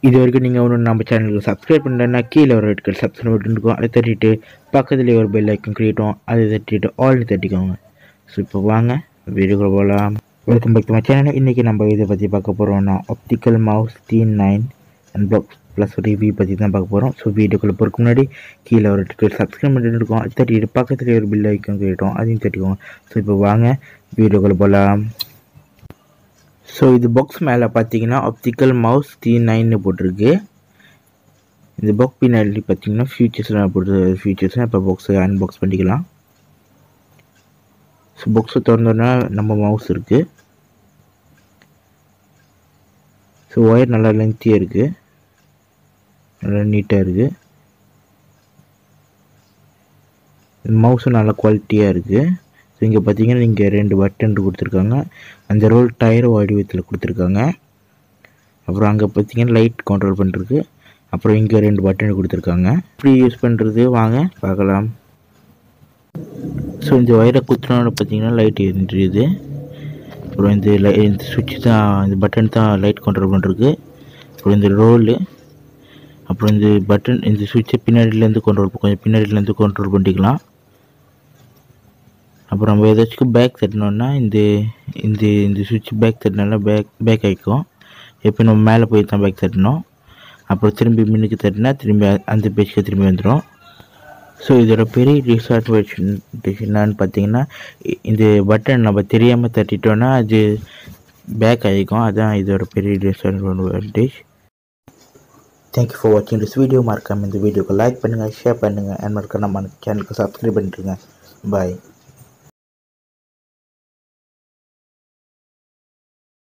இது வரைக்கும் நீங்கள் ஒன்று நம்ம சேனலுக்கு சப்ஸ்கிரைப் பண்ணலன்னா கீழே ஒரு ரெட் கலர் சப்ஸ்கிரைப் பட்டன் இருக்கும் அதை தட்டிட்டு பக்கத்துலேயே ஒரு பெல் ஐக்கன் கிரியேட்டும் அதை தட்டிட்டு ஆல்னு தட்டிக்கோங்க ஸோ இப்போ வாங்க வீடியோக்குள்ள போகலாம் welcome back to my channel இன்றைக்கி நம்ம இதை பற்றி பார்க்க போகிறோம்னா optical mouse T nine and box plus review பற்றி தான் பார்க்க போகிறோம் ஸோ வீடியோக்குள்ளே போகிறதுக்கு முன்னாடி கீழே ஒரு டிக்கெட் சப்ஸ்கிரைப் பண்ணிட்டு இருக்கும் அது தட்டிட்டு பக்கத்துலேயே ஒரு பில் ஐக்கன் கிரியேட்டும் அதையும் தட்டிக்கோங்க ஸோ இப்போ வாங்க வீடியோக்குள்ளே போகலாம் ஸோ இது பாக்ஸ் மேலே பார்த்தீங்கன்னா ஆப்டிக்கல் மவுஸ் டி நைன்னு போட்டிருக்கு இந்த பாக்ஸ் பின்னாடி பார்த்தீங்கன்னா ஃபியூச்சர்ஸ்லாம் போட்டு ஃபியூச்சர்ஸ் இப்போ பாக்ஸை அன்பாக்ஸ் பண்ணிக்கலாம் ஸோ பாக்ஸை திறந்தோன்னா நம்ம மவுஸ் இருக்குது ஸோ ஒயர் நல்லா லென்த்தியாக இருக்குது நல்லா நீட்டாக இருக்குது மவுஸும் நல்லா குவாலிட்டியாக இருக்குது ஸோ இங்கே பார்த்தீங்கன்னா இங்கே ரெண்டு பட்டன் கொடுத்துருக்காங்க அந்த ரோல் டயர் வடிவத்தில் கொடுத்துருக்காங்க அப்புறம் அங்கே பார்த்தீங்கன்னா லைட் கண்ட்ரோல் பண்ணுறதுக்கு அப்புறம் இங்கே ரெண்டு பட்டன் கொடுத்துருக்காங்க எப்படி யூஸ் பண்ணுறது வாங்க பார்க்கலாம் ஸோ இந்த ஒயரை குத்துனோட பார்த்தீங்கன்னா லைட் எரிஞ்சிருது அப்புறம் இந்த லை இந்த சுவிட்ச் தான் இந்த பட்டன் தான் லைட் கண்ட்ரோல் பண்ணுறதுக்கு அப்புறம் இந்த ரோலு அப்புறம் இந்த பட்டன் இந்த சுவிட்சை பின்னாடியிலேருந்து கண்ட்ரோல் கொஞ்சம் பின்னாடியிலேருந்து கண்ட்ரோல் பண்ணிக்கலாம் அப்புறம் நம்ம ஏதாச்சும் பேக் தட்டினோன்னா இந்த இந்த இந்த சுவிட்ச் பேக் தட்டினால பேக் பேக் ஆகிக்கும் எப்போ நம்ம மேலே போய் தான் பேக் தட்டணும் அப்புறம் திரும்பி மின்னுக்கு தட்டினா திரும்பி அந்த பேஜ்க்கு திரும்பி வந்துடும் ஸோ இதோட பெரிய டிஸ்அட்வான்டேஜ் என்னன்னு பார்த்தீங்கன்னா இந்த பட்டன் நம்ம தெரியாமல் தட்டிட்டோன்னா அது பேக் ஆகிக்கும் அதுதான் இதோட பெரிய டிஸ்அட்வான்டேஜ் தேங்க்யூ ஃபார் வாட்சிங் திஸ் வீடியோ மறக்காமல் இந்த வீடியோக்கு லைக் பண்ணுங்கள் ஷேர் பண்ணுங்கள் அண்ட் மறக்காம நம்ம சேனலுக்கு சப்ஸ்கிரைப் பண்ணிட்டுருங்க பாய்